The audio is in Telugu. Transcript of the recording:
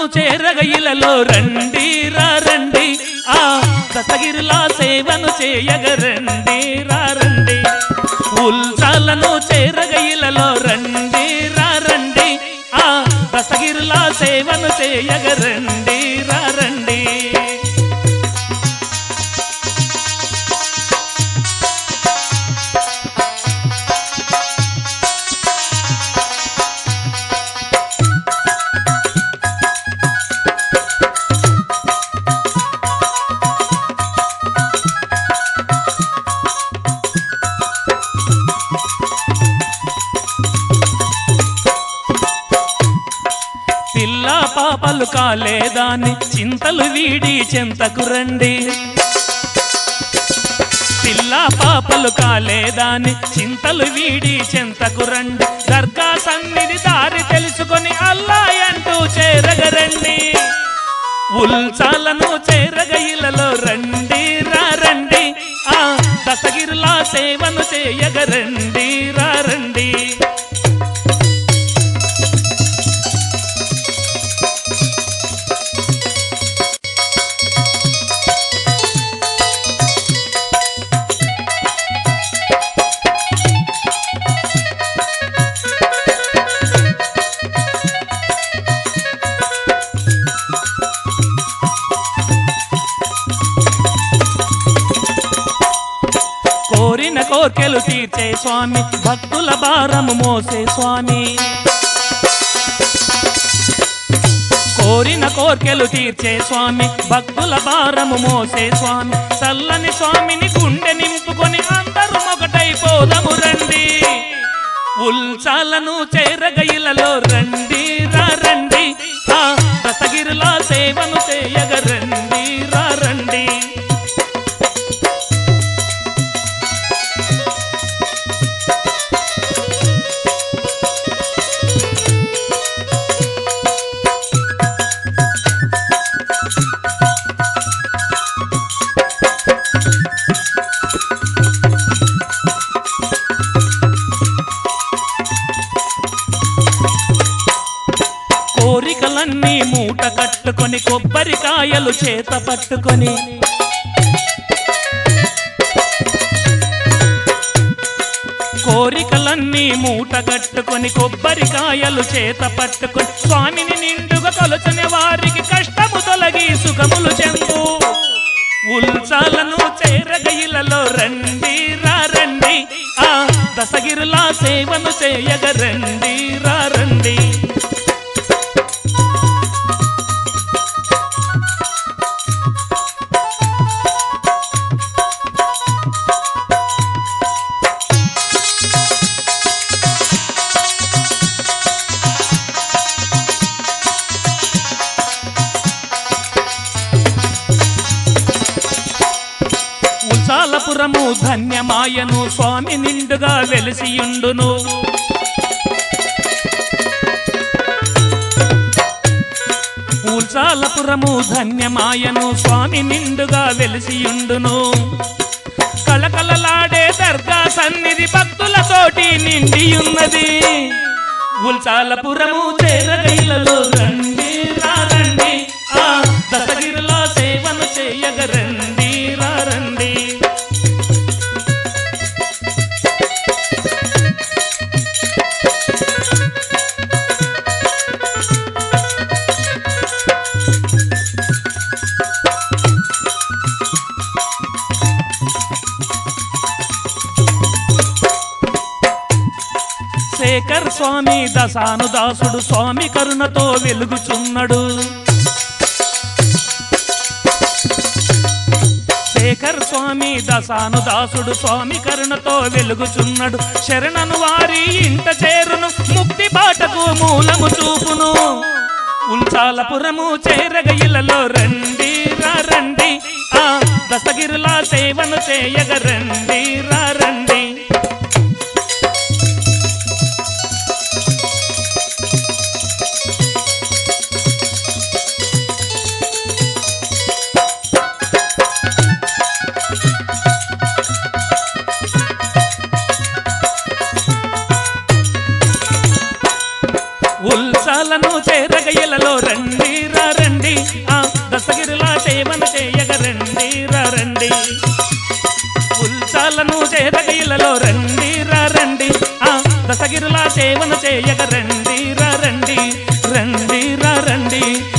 చేరగ ఇలలో రండి రా రండి ఆ దశగిరిలా సేవను చేయగ రండి రా రండి ఉల్సాలను చేరగ ఇలలో రండి రా రండి ఆ దశగిరిలా సేవను చేయగ రండి రా రండి పిల్ల పాపలు కాలేదాన్ని చింతలు వీడి చెంతకు రండి పిల్ల పాపలు కాలేదాన్ని చింతలు వీడి చెంతకు రండి దర్గా సన్నిధి దారి తెలుసుకొని అల్లాయ్ అంటూ చేరగరండి ఉల్చాలను చేరగ ఇలలో రండి రా రండి ఆ దశగిరిలా సేవను చేయగ రండి రా రండి కోరిన కోర్కెలు తీర్చే స్వామి భక్తుల భారము మోసే స్వామి కోరిన కోర్కెలు తీర్చే స్వామి భక్తుల భారము మోసే స్వామి చల్లని స్వామిని గుండె నింపుకొని అందరూ ఒకటైపోదము రండి ఉల్చాలను చేరగయిలలో రండి రా రండి ఆ దశగిరిలా సేవను చేయగ రండి రా రండి కోరికలన్నీ మూట కట్టుకొని కొబ్బరికాయలు చేత పట్టుకొని కోరికలన్నీ మూట కట్టుకొని కొబ్బరికాయలు చేత పట్టుకొని స్వామిని నిండుగా కొలచని వారికి కష్టము తొలగి సుఖములు చెందు ఉల్చాలను చేరగయిలలో రండి రా రండి ఆ దశగిరులా సేవను చేయగ రండి రా రండి ఉచాలపురము ధన్యమాయను స్వామి నిండుగా వెలిసియుండును ఉచాలపురము ధన్యమాయను స్వామి నిండుగా వెలిసియుండును కళకళలాడే దర్గా సన్నిధి భక్తులతోటి నిండియున్నది ఉల్చాలపురము చేరగైలలో రండి రా రండి ఆ దశగిరిలో సేవను చేయగ రండి రా రండి శేఖర్ స్వామి దశాను దాసుడు స్వామి కరుణతో వెలుగుచున్నడు శేఖర్ స్వామి దశాను దాసుడు స్వామి కరుణతో వెలుగుచున్నడు శరణను వారి ఇంట చేరును ముక్తి బాటకు మూలము చూపును ఉల్చాలపురము చేరగ ఇలలో రండి రా రండి ఆ దశగిరులా సేవను చేయగ రండి రా రండి ఉల్సాలను చేరగ ఇలలో రండి రా దశగిరిలా సేవన చేయగ రండి రా రండి ఉల్చాలను చేరగ ఇళ్ళలో రండి రా రండి ఆ దశగిరిలా సేవన చేయగ రండి రా రండి రండి రా రండి